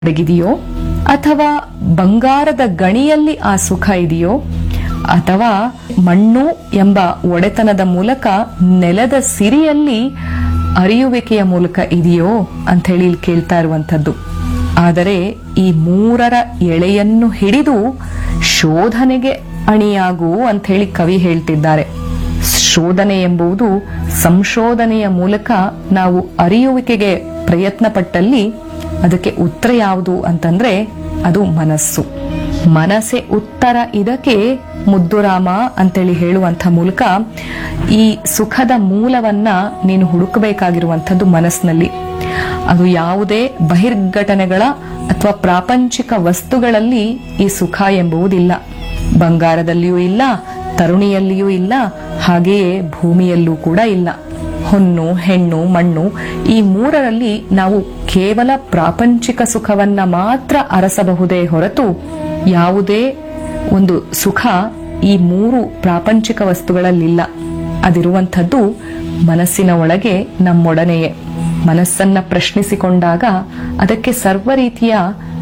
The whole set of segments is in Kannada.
ಅಡಗಿದೆಯೋ ಅಥವಾ ಬಂಗಾರದ ಗಣಿಯಲ್ಲಿ ಆ ಸುಖ ಇದೆಯೋ ಅಥವಾ ಮಣ್ಣು ಎಂಬ ಒಡೆತನದ ಮೂಲಕ ನೆಲದ ಸಿರಿಯಲ್ಲಿ ಅರಿಯುವಿಕೆಯ ಮೂಲಕ ಇದೆಯೋ ಅಂತ ಹೇಳಿ ಇಲ್ಲಿ ಕೇಳ್ತಾ ಇರುವಂತದ್ದು ಆದರೆ ಈ ಮೂರರ ಎಳೆಯನ್ನು ಹಿಡಿದು ಶೋಧನೆಗೆ ಅಣಿಯಾಗು ಅಂತ ಹೇಳಿ ಕವಿ ಹೇಳ್ತಿದ್ದಾರೆ ಶೋಧನೆ ಎಂಬುದು ಸಂಶೋಧನೆಯ ಮೂಲಕ ನಾವು ಅರಿಯುವಿಕೆಗೆ ಪ್ರಯತ್ನ ಪಟ್ಟಲ್ಲಿ ಅದಕ್ಕೆ ಉತ್ತರ ಯಾವುದು ಅಂತಂದ್ರೆ ಅದು ಮನಸ್ಸು ಮನಸ್ಸೇ ಉತ್ತರ ಇದಕ್ಕೆ ಮುದ್ದುರಾಮ ಅಂತೇಳಿ ಹೇಳುವಂತ ಮೂಲಕ ಈ ಸುಖದ ಮೂಲವನ್ನ ನೀನು ಹುಡುಕಬೇಕಾಗಿರುವಂಥದ್ದು ಮನಸ್ಸಿನಲ್ಲಿ ಅದು ಯಾವುದೇ ಬಹಿರ್ಘಟನೆಗಳ ಅಥವಾ ಪ್ರಾಪಂಚಿಕ ವಸ್ತುಗಳಲ್ಲಿ ಈ ಸುಖ ಎಂಬುವುದಿಲ್ಲ ಬಂಗಾರದಲ್ಲಿಯೂ ಇಲ್ಲ ತರುಣಿಯಲ್ಲಿಯೂ ಇಲ್ಲ ಹಾಗೆಯೇ ಭೂಮಿಯಲ್ಲೂ ಕೂಡ ಇಲ್ಲ ಹೊನ್ನು ಹೆಣ್ಣು ಮಣ್ಣು ಈ ಮೂರರಲ್ಲಿ ನಾವು ಕೇವಲ ಪ್ರಾಪಂಚಿಕ ಸುಖವನ್ನ ಮಾತ್ರ ಅರಸಬಹುದೇ ಹೊರತು ಯಾವುದೇ ಒಂದು ಸುಖ ಈ ಮೂರು ಪ್ರಾಪಂಚಿಕ ವಸ್ತುಗಳಲ್ಲಿಲ್ಲ ಅದಿರುವಂಥದ್ದು ಮನಸ್ಸಿನ ಒಳಗೆ ನಮ್ಮೊಡನೆಯೇ ಮನಸ್ಸನ್ನ ಪ್ರಶ್ನಿಸಿಕೊಂಡಾಗ ಅದಕ್ಕೆ ಸರ್ವ ರೀತಿಯ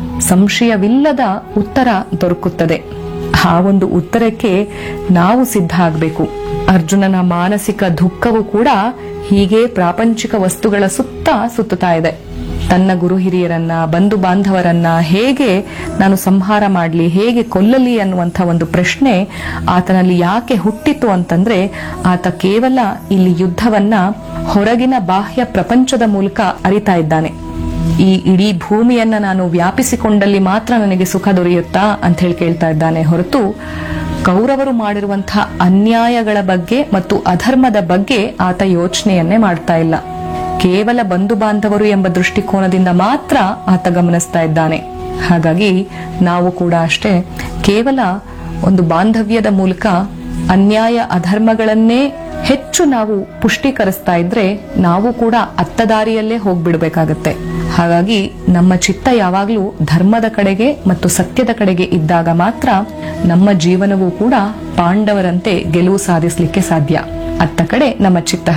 ಸಂಶಯವಿಲ್ಲದ ಉತ್ತರ ದೊರಕುತ್ತದೆ ಆ ಒಂದು ಉತ್ತರಕ್ಕೆ ನಾವು ಸಿದ್ಧ ಆಗಬೇಕು ಅರ್ಜುನನ ಮಾನಸಿಕ ದುಃಖವು ಕೂಡ ಹೀಗೆ ಪ್ರಾಪಂಚಿಕ ವಸ್ತುಗಳ ಸುತ್ತ ಸುತ್ತುತ್ತಾ ಇದೆ ತನ್ನ ಗುರು ಹಿರಿಯರನ್ನ ಬಂಧು ಬಾಂಧವರನ್ನ ಹೇಗೆ ನಾನು ಸಂಹಾರ ಮಾಡಲಿ ಹೇಗೆ ಕೊಲ್ಲಲಿ ಅನ್ನುವಂಥ ಒಂದು ಪ್ರಶ್ನೆ ಆತನಲ್ಲಿ ಯಾಕೆ ಹುಟ್ಟಿತು ಅಂತಂದ್ರೆ ಆತ ಕೇವಲ ಇಲ್ಲಿ ಯುದ್ಧವನ್ನ ಹೊರಗಿನ ಬಾಹ್ಯ ಪ್ರಪಂಚದ ಮೂಲಕ ಅರಿತಾ ಇದ್ದಾನೆ ಈ ಇಡೀ ಭೂಮಿಯನ್ನ ನಾನು ವ್ಯಾಪಿಸಿಕೊಂಡಲ್ಲಿ ಮಾತ್ರ ನನಗೆ ಸುಖ ದೊರೆಯುತ್ತಾ ಅಂತ ಹೇಳಿ ಕೇಳ್ತಾ ಇದ್ದಾನೆ ಹೊರತು ಕೌರವರು ಮಾಡಿರುವಂತಹ ಅನ್ಯಾಯಗಳ ಬಗ್ಗೆ ಮತ್ತು ಅಧರ್ಮದ ಬಗ್ಗೆ ಆತ ಯೋಚನೆಯನ್ನೇ ಮಾಡ್ತಾ ಇಲ್ಲ ಕೇವಲ ಬಂಧು ಬಾಂಧವರು ಎಂಬ ದೃಷ್ಟಿಕೋನದಿಂದ ಮಾತ್ರ ಆತ ಗಮನಿಸ್ತಾ ಇದ್ದಾನೆ ಹಾಗಾಗಿ ನಾವು ಕೂಡ ಅಷ್ಟೇ ಕೇವಲ ಒಂದು ಬಾಂಧವ್ಯದ ಮೂಲಕ ಅನ್ಯಾಯ ಅಧರ್ಮಗಳನ್ನೇ ಹೆಚ್ಚು ನಾವು ಪುಷ್ಟೀಕರಿಸ್ತಾ ಇದ್ರೆ ನಾವು ಕೂಡ ಅತ್ತ ದಾರಿಯಲ್ಲೇ ಹೋಗ್ಬಿಡ್ಬೇಕಾಗತ್ತೆ ಹಾಗಾಗಿ ನಮ್ಮ ಚಿತ್ತ ಯಾವಾಗಲೂ ಧರ್ಮದ ಕಡೆಗೆ ಮತ್ತು ಸತ್ಯದ ಕಡೆಗೆ ಇದ್ದಾಗ ಮಾತ್ರ ನಮ್ಮ ಜೀವನವೂ ಕೂಡ ಪಾಂಡವರಂತೆ ಗೆಲುವು ಸಾಧಿಸಲಿಕ್ಕೆ ಸಾಧ್ಯ ಅತ್ತ ಕಡೆ ನಮ್ಮ ಚಿತ್ತ